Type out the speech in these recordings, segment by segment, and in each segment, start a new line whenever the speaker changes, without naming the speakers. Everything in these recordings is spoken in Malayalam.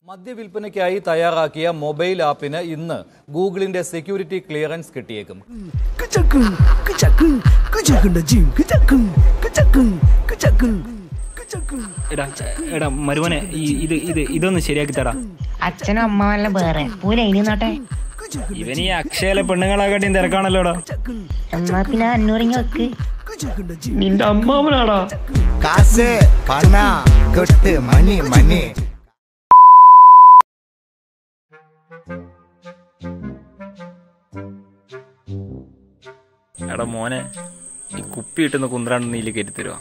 മദ്യവിൽപ്പനയ്ക്കായി തയ്യാറാക്കിയ മൊബൈൽ ആപ്പിന് ഇന്ന് ഗൂഗിളിന്റെ സെക്യൂരിറ്റി ക്ലിയറൻസ് കിട്ടിയേക്കും
그짝꿍 그짝꿍 그짝꿍다 징 그짝꿍 그짝꿍 그짝꿍 그짝꿍
എടാ എടാ മരുവനെ ഈ ഇത് ഇത് ഇതൊന്ന് ശരിയാക്കി തടാ
അച്ഛനും അമ്മ വല്ല വേറെ പോലെ ഇരുന്നോട്ടെ
ഇവൻ ഈ അക്ഷയയിലെ പെണ്ണുങ്ങളെക്കാട്ടിയും തിരക്കാണല്ലോടാ
എന്നാ പിന്നെ അഞ്ഞൂറിങ്ങ വെക്ക്
그짝꿍다 징
നിന്റെ അമ്മാവനാടാ
காசு பணம் கொட்டு மணி மணி
എടാ മോനെ ഈ കുപ്പി ഇട്ടുന്ന കുന്ത്രാണ്ട് നീല് കയറ്റി തരുമോ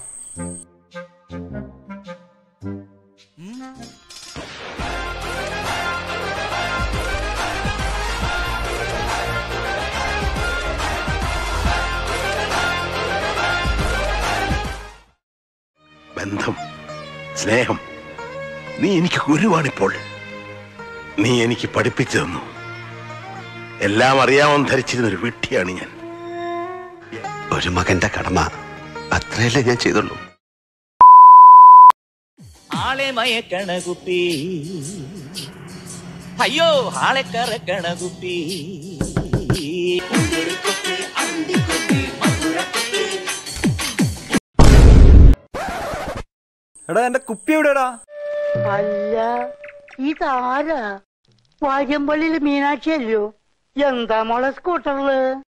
ബന്ധം സ്നേഹം നീ എനിക്ക് ഗുരുവാണിപ്പോൾ നീ എനിക്ക് പഠിപ്പിച്ചു തന്നു എല്ലാം അറിയാമെന്ന് ധരിച്ചിരുന്ന ഒരു വിട്ടിയാണ് ഞാൻ
ഒരു മകന്റെ കടമ അത്രയല്ലേ ഞാൻ ചെയ്തുള്ളൂ
ആളെ മയക്കണ കുപ്പി അയ്യോ ആളെ കറക്കണ കുപ്പി
എടാ എന്റെ കുപ്പി എവിടെടാ
അല്ല ഇതാരാ വാര്യമ്പള്ളിയില് മീനാക്ഷി അല്ലയോ എന്താ മോളെ സ്കൂട്ടറില്